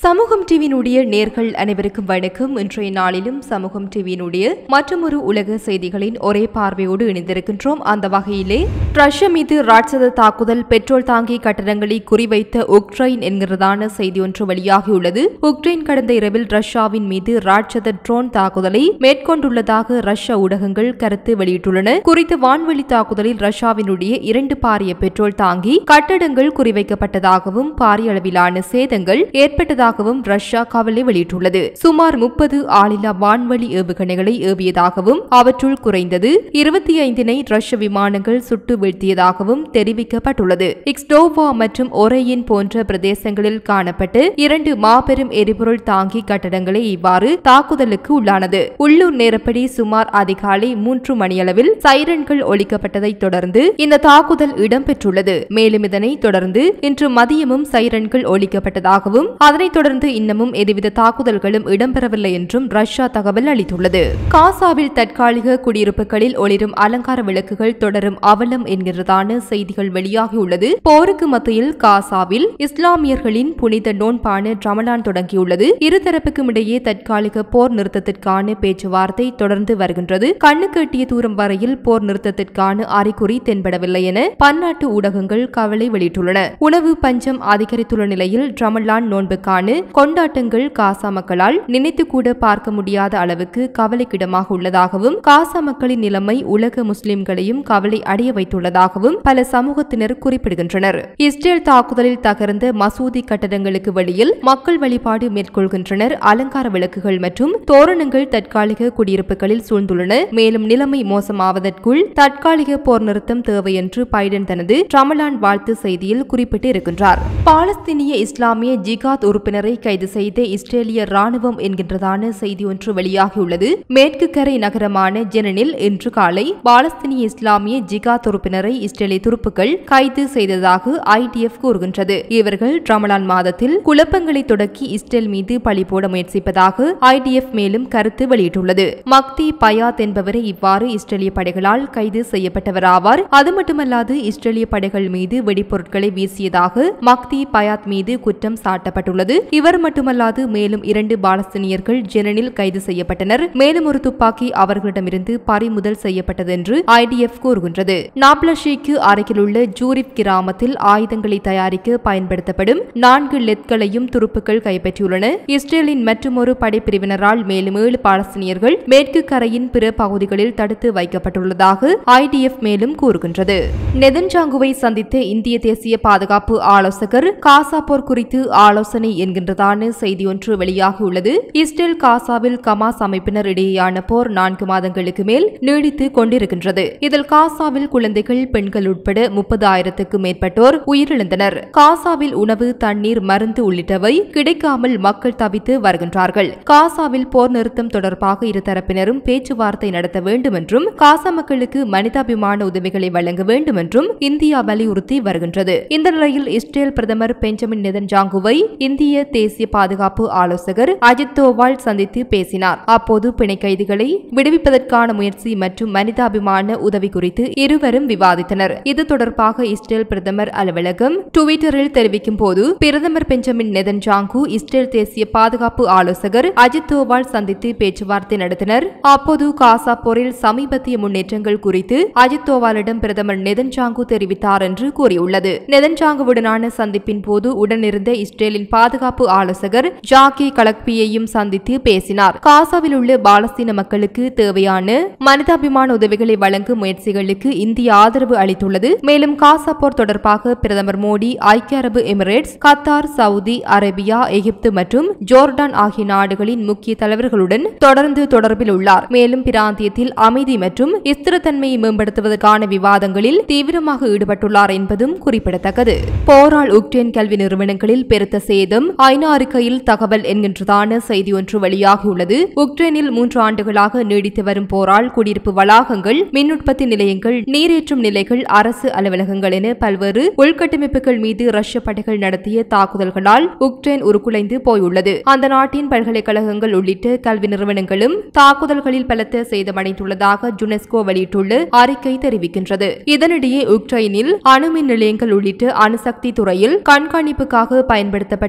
சமூகம் டிவியினுடைய நேர்கள் அனைவருக்கும் வணக்கம் இன்றைய நாளிலும் சமூகம் டிவியினுடைய மற்றொரு உலக செய்திகளின் ஒரே பார்வையோடு இணைந்திருக்கின்றோம் அந்த வகையிலே ரஷ்யா மீது ராட்சத தாக்குதல் பெட்ரோல் தாங்கி கட்டடங்களை குறிவைத்த உக்ரைன் என்கிறதான செய்தி ஒன்று வெளியாகியுள்ளது உக்ரைன் கடந்த இரவில் ரஷ்யாவின் மீது ராட்சத ட்ரோன் தாக்குதலை மேற்கொண்டுள்ளதாக ரஷ்ய ஊடகங்கள் கருத்து வெளியிட்டுள்ளன குறித்த வான்வெளி தாக்குதலில் ரஷ்யாவினுடைய இரண்டு பாரிய பெட்ரோல் தாங்கி கட்டடங்கள் குறிவைக்கப்பட்டதாகவும் பாரிய அளவிலான சேதங்கள் ஏற்பட்டதாகவும் ரஷ்யா கவலை வெளியிட்டுள்ளது சுமார் முப்பது ஆளில்லா வான்வழி ஏவுகணைகளை ஏவியதாகவும் அவற்றுள் குறைந்தது இருபத்தி ஐந்தினை ரஷ்ய விமானங்கள் சுட்டு வீழ்த்தியதாகவும் தெரிவிக்கப்பட்டுள்ளது இக்ஸ்டோவா மற்றும் ஒரேயின் போன்ற பிரதேசங்களில் காணப்பட்டு இரண்டு மாபெரும் எரிபொருள் தாங்கி கட்டடங்களை இவ்வாறு தாக்குதலுக்கு உள்ளானது உள்ளூர் நேரப்படி சுமார் அதிகாலை மூன்று மணியளவில் சைரன்கள் ஒலிக்கப்பட்டதைத் தொடர்ந்து இந்த தாக்குதல் இடம்பெற்றுள்ளது மேலும் இதனைத் தொடர்ந்து இன்று மதியமும் சைரன்கள் ஒலிக்கப்பட்டதாகவும் அதனைத் தொடர்ந்து இன்னமும் எதுவித தாக்குதல்களும் இடம்பெறவில்லை என்றும் ரஷ்யா தகவல் அளித்துள்ளது காசாவில் தற்காலிக குடியிருப்புகளில் ஒளிரும் அலங்கார விளக்குகள் தொடரும் அவலம் என்கிறதான செய்திகள் வெளியாகியுள்ளது போருக்கு மத்தியில் காசாவில் இஸ்லாமியர்களின் புனித நோன்பான ரமலான் தொடங்கியுள்ளது இருதரப்புக்கும் இடையே தற்காலிக போர் நிறுத்தத்திற்கான பேச்சுவார்த்தை தொடர்ந்து வருகின்றது கண்ணுக்கு எட்டிய தூரம் வரையில் போர் நிறுத்தத்திற்கான அறிகுறி தென்படவில்லை என பன்னாட்டு ஊடகங்கள் கவலை வெளியிட்டுள்ளன உணவு பஞ்சம் அதிகரித்துள்ள நிலையில் ரமலான் நோன்புக்கான கொண்டாட்டங்கள் காசா மக்களால் நினைத்து கூட பார்க்க முடியாத அளவுக்கு கவலைக்கிடமாக உள்ளதாகவும் காசா மக்களின் நிலைமை உலக முஸ்லிம்களையும் கவலை அடைய வைத்துள்ளதாகவும் பல சமூகத்தினர் குறிப்பிடுகின்றனர் இஸ்ரேல் தாக்குதலில் தகர்ந்த மசூதி கட்டடங்களுக்கு வெளியில் மக்கள் வழிபாடு மேற்கொள்கின்றனர் அலங்கார விளக்குகள் மற்றும் தோரணங்கள் தற்காலிக குடியிருப்புகளில் சூழ்ந்துள்ளன மேலும் நிலைமை மோசமாவதற்குள் தற்காலிக போர் நிறுத்தம் தேவை என்று பைடன் தனது ரமலான் வாழ்த்து செய்தியில் குறிப்பிட்டு இருக்கின்றார் பாலஸ்தீனிய இஸ்லாமிய ஜிகாத் உறுப்பினரை கைது செய்த இஸ்ரேலிய ராணுவம் என்கின்றதான செய்தி ஒன்று வெளியாகியுள்ளது மேற்கு கரை நகரமான ஜெனனில் இன்று காலை பாலஸ்தீனிய இஸ்லாமிய ஜிகாத் உறுப்பினரை இஸ்ரேலிய துருப்புக்கள் கைது செய்ததாக ஐடிஎஃப் கூறுகின்றது இவர்கள் ரமலான் மாதத்தில் குழப்பங்களை தொடக்கி இஸ்ரேல் மீது பழி போட முயற்சிப்பதாக ஐடிஎஃப் மேலும் கருத்து வெளியிட்டுள்ளது மக்தி பயாத் என்பவரை இவ்வாறு இஸ்ரேலிய படைகளால் கைது செய்யப்பட்டவராவார் அது மட்டுமல்லாது இஸ்ரேலிய படைகள் மீது வெடிப்பொருட்களை வீசியதாக மக்தி பயாத் மீது குற்றம் சாட்டப்பட்டுள்ளது இவர் மட்டுமல்லாது மேலும் இரண்டு பாலஸ்தீனியர்கள் ஜெனனில் கைது செய்யப்பட்டனர் மேலும் ஒரு துப்பாக்கி அவர்களிடமிருந்து பறிமுதல் செய்யப்பட்டது என்று ஐடிஎஃப் கூறுகின்றது நாப்லஷிக்கு அருகிலுள்ள ஜூரிப் கிராமத்தில் ஆயுதங்களை தயாரிக்க பயன்படுத்தப்படும் நான்கு லெத்களையும் துருப்புக்கள் கைப்பற்றியுள்ளன இஸ்ரேலின் மற்றுமொரு படைப்பிரிவினரால் மேலும் ஏழு பாலஸ்தீனியர்கள் மேற்கு கரையின் பிற பகுதிகளில் தடுத்து வைக்கப்பட்டுள்ளதாக ஐடிஎஃப் மேலும் கூறுகின்றது நெதன்ஜாங்குவை சந்தித்த இந்திய தேசிய பாதுகாப்பு ஆலோசகர் காசா போர் குறித்து ஆலோசனை என்கின்றதான செய்தி ஒன்று வெளியாகியுள்ளது இஸ்ரேல் காசாவில் கமாஸ் அமைப்பினர் இடையேயான போர் நான்கு மாதங்களுக்கு மேல் நீடித்து கொண்டிருக்கின்றது இதில் காசாவில் குழந்தைகள் பெண்கள் உட்பட முப்பது ஆயிரத்துக்கும் மேற்பட்டோர் உயிரிழந்தனர் காசாவில் உணவு தண்ணீர் மருந்து உள்ளிட்டவை கிடைக்காமல் மக்கள் தவித்து வருகின்றார்கள் காசாவில் போர் நிறுத்தம் தொடர்பாக இருதரப்பினரும் பேச்சுவார்த்தை நடத்த வேண்டும் என்றும் காசா மக்களுக்கு மனிதாபிமான உதவிகளை வழங்க வேண்டும் என்றும் இந்தியா வலியுறுத்தி வருகின்றது இந்த நிலையில் இஸ்ரேல் பிரதமர் பெஞ்சமின் நெதன்ஜாங்குவை இந்திய தேசிய பாதுகாப்பு ஆலோசகர் அஜித் தோவால் சந்தித்து பேசினார் அப்போது பிணை கைதிகளை விடுவிப்பதற்கான முயற்சி மற்றும் மனிதாபிமான உதவி குறித்து இருவரும் விவாதித்தனர் இது தொடர்பாக இஸ்ரேல் பிரதமர் அலுவலகம் டுவிட்டரில் தெரிவிக்கும் போது பிரதமர் பெஞ்சமின் நெதன்ஜாங்கு இஸ்ரேல் தேசிய பாதுகாப்பு ஆலோசகர் அஜித் தோவால் சந்தித்து பேச்சுவார்த்தை நடத்தினர் அப்போது காசா போரில் சமீபத்திய முன்னேற்றங்கள் குறித்து அஜித் தோவாலிடம் பிரதமர் நெதன்ஜாங்கு தெரிவித்தார் என்று கூறியுள்ளது நெதன்ஜாங்குவுடனான சந்திப்பின் போது உடனிருந்த இஸ்ரேலின் பாதுகாப்பு ஆலோசகர் ஜாக்கி கலக்பியையும் சந்தித்து பேசினார் காசாவில் உள்ள பாலஸ்தீன மக்களுக்கு தேவையான மனிதாபிமான உதவிகளை வழங்கும் முயற்சிகளுக்கு இந்திய ஆதரவு அளித்துள்ளது மேலும் காசா போர் தொடர்பாக பிரதமர் மோடி ஐக்கிய அரபு எமிரேட்ஸ் கத்தார் சவுதி அரேபியா எகிப்து மற்றும் ஜோர்டான் ஆகிய நாடுகளின் முக்கிய தலைவர்களுடன் தொடர்ந்து தொடர்பில் உள்ளார் மேலும் பிராந்தியத்தில் அமைதி மற்றும் ஸ்திரத்தன்மையை மேம்படுத்துவதற்கான விவாதங்களில் தீவிரமாக ஈடுபட்டுள்ளார் என்பதும் குறிப்பிடத்தக்கது போரால் உக்ரைன் கல்வி நிறுவனங்களில் பெருத்த சேதம் ஐநா அறிக்கையில் தகவல் என்கின்றதான செய்தி ஒன்று வெளியாகியுள்ளது உக்ரைனில் மூன்று ஆண்டுகளாக நீடித்து வரும் போரால் குடியிருப்பு வளாகங்கள் மின் உற்பத்தி நிலையங்கள் நீரேற்றும் நிலைகள் அரசு அலுவலகங்கள் என பல்வேறு உள்கட்டமைப்புகள் மீது ரஷ்ய படைகள் நடத்திய தாக்குதல்களால் உக்ரைன் உருக்குலைந்து போயுள்ளது அந்த நாட்டின் பல்கலைக்கழகங்கள் உள்ளிட்ட கல்வி நிறுவனங்களும் தாக்குதல்களில் பலத்த சேதமடைந்துள்ளதாக யுனெஸ்கோ வெளியிட்டுள்ள அறிக்கை தெரிவிக்கின்றது இதனிடையே உக்ரைனில் அணுமின் நிலையங்கள் உள்ளிட்ட அணுசக்தி துறையில் கண்காணிப்புக்காக பயன்படுத்தப்பட்டு வந்த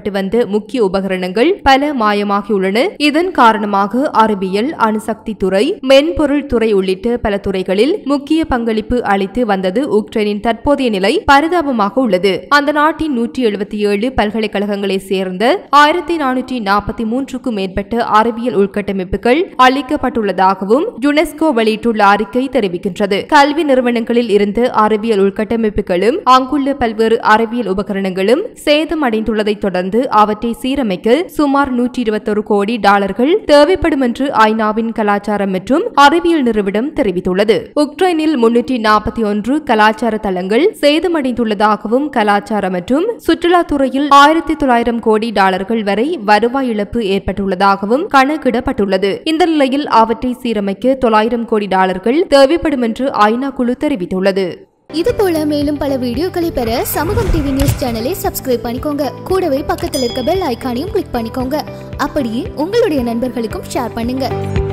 முக்கிய உபகரணங்கள் பல மாயமாகியுள்ளன இதன் காரணமாக அறிவியல் அணுசக்தி துறை மென்பொருள் துறை உள்ளிட்ட பல துறைகளில் முக்கிய பங்களிப்பு அளித்து வந்தது உக்ரைனின் தற்போதைய நிலை பரிதாபமாக உள்ளது அந்த நாட்டின் நூற்றி எழுபத்தி ஏழு பல்கலைக்கழகங்களை சேர்ந்த ஆயிரத்தி நானூற்றி நாற்பத்தி மூன்றுக்கும் மேற்பட்ட அறிவியல் உள்கட்டமைப்புகள் அளிக்கப்பட்டுள்ளதாகவும் யுனெஸ்கோ வெளியிட்டுள்ள அறிக்கை தெரிவிக்கின்றது கல்வி நிறுவனங்களில் இருந்து அறிவியல் உள்கட்டமைப்புகளும் அங்குள்ள பல்வேறு அறிவியல் உபகரணங்களும் சேதமடைந்துள்ளதைத் தொடர்ந்து அவற்றை சீரமைக்க சுமார் நூற்றி இருபத்தொரு கோடி டாலர்கள் தேவைப்படும் என்று ஐநாவின் கலாச்சாரம் மற்றும் அறிவியல் நிறுவனம் தெரிவித்துள்ளது உக்ரைனில் முன்னூற்றி நாற்பத்தி ஒன்று கலாச்சார தளங்கள் சேதமடைந்துள்ளதாகவும் கலாச்சார மற்றும் சுற்றுலாத்துறையில் ஆயிரத்தி தொள்ளாயிரம் கோடி டாலர்கள் வரை வருவாய் இழப்பு ஏற்பட்டுள்ளதாகவும் கணக்கிடப்பட்டுள்ளது இந்த நிலையில் அவற்றை சீரமைக்க தொள்ளாயிரம் கோடி டாலர்கள் தேவைப்படும் என்று ஐநா குழு தெரிவித்துள்ளது இது போல மேலும் பல வீடியோக்களை பெற சமூகம் டிவி நியூஸ் சேனலை சப்ஸ்கிரைப் பண்ணிக்கோங்க கூடவே பக்கத்தில் இருக்க பெல் ஐகானையும் கிளிக் பண்ணிக்கோங்க அப்படியே உங்களுடைய நண்பர்களுக்கும் ஷேர் பண்ணுங்க